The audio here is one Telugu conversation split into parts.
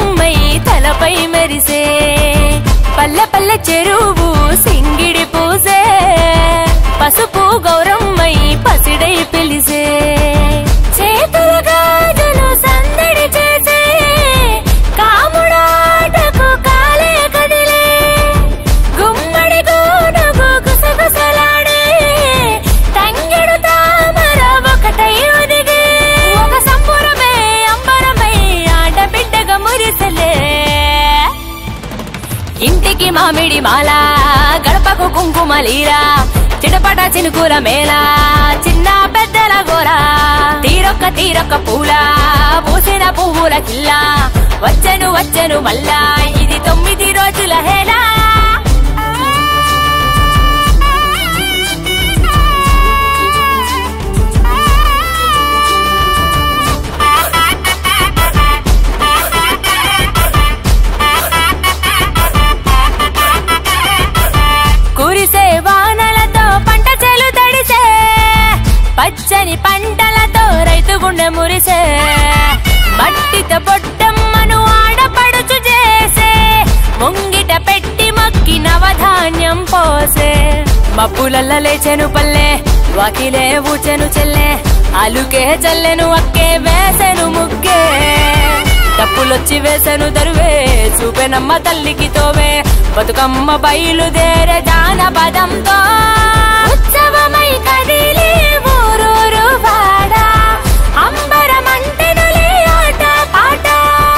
బతుకమ్మై తలపై మెరిసే పల్లె పల్లె చెరువు సింగిడి పూసే పసుపు గౌరమ్మై పసిడై పిలిసే చేతుల గాజులు సందడి చేసే కాముడాటకు కాలే కదిలే గుమ్మడి గోనుగు గుసగుసలాడే తంగెడు తామర ఒకటై ఒదిగే ఒక సంబురమే అంబరమై ఆడబిడ్డగా మురిసలే ఇంటికి మామిడి మాల గడపకు కుంకుమలీరా చిటపట చినుకుల మేళ చిన్న పెద్దల గోర తీరొక్క తీరొక్క పూల పూసిన పువ్వుల కిల్ల వచ్చెను వచ్చెను మళ్ళా ఇది తొమ్మిది రోజుల హేలా కురిసే వానలతో పంట చెలు తడిసే పచ్చని పంటలతో రైతు గుండె మురిసే మట్టితో పొట్టమ్మను ఆడపడుచు చేసే ముంగిట పెట్టి మొక్కి నవధాన్యం పోసే మబ్బులల్ల లేచెను పల్లె వాకిలే ఊచెను చెల్లె అలుకే చల్లెను అక్కే వేసెను ముగ్గే తప్పులొచ్చి వేసెను దరువే చూపెనమ్మ తల్లికి తోవే బతుకమ్మ బయలుదేరే జానపదంతో ఉత్సవమై కదిలే ఊరూరు వాడ అంబరమంటెనులే ఆట పాట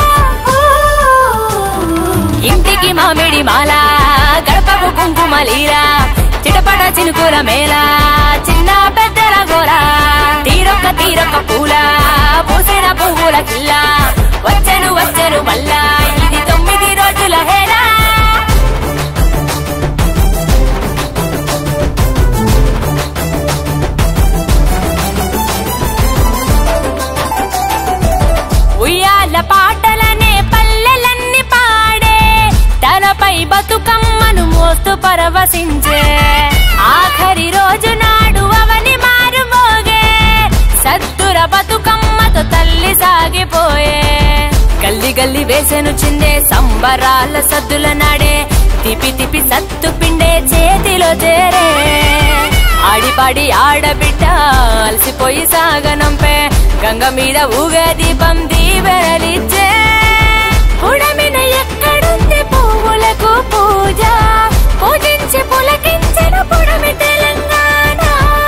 ఇంటికి మామిడి మాల గడపకు కుంకుమలీరా చిటపట చినుకుల మేళ చిన్న పెద్దల గోర తీరొక్క తీరొక్క పూల పూసిన పువ్వుల కిల్ల వచ్చెను వచ్చెను మళ్ళా ఇది తొమ్మిది రోజుల హేలా ఉయ్యాల పాటలనే పల్లెలన్నీ పాడే తనపై బతుకమ్మను మోస్తూ పరవశించే ఆఖరి రోజు నాడు అవని మారు మోగే సద్దుర బతుకమ్మతో తల్లి సాగిపోయే గల్లి గల్లి వేసెను చిందే సంబరాల సద్దుల నాడే తిపి తిపి సత్తు పిండే చేతిలో చేరే ఆడిపాడి ఆడబిడ్డ అలసిపోయి సాగనంపే గంగ మీద ఊగే దీపం దీవెనలిచ్చే ఉడమిన ఎక్కడుంది పువ్వులకు పూజ పూజించి పులకించిన పుడమి తెలంగాణ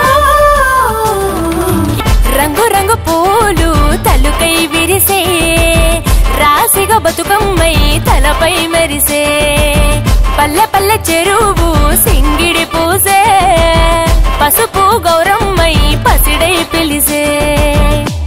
రంగు రంగు పూలు తలుకై విరిసే రాసిగా బతుకమ్మై తలపై మెరిసే పల్లె పల్లె చెరువు సింగిడి పూసే పసుపు గౌరమ్మై పసిడై పిలిసే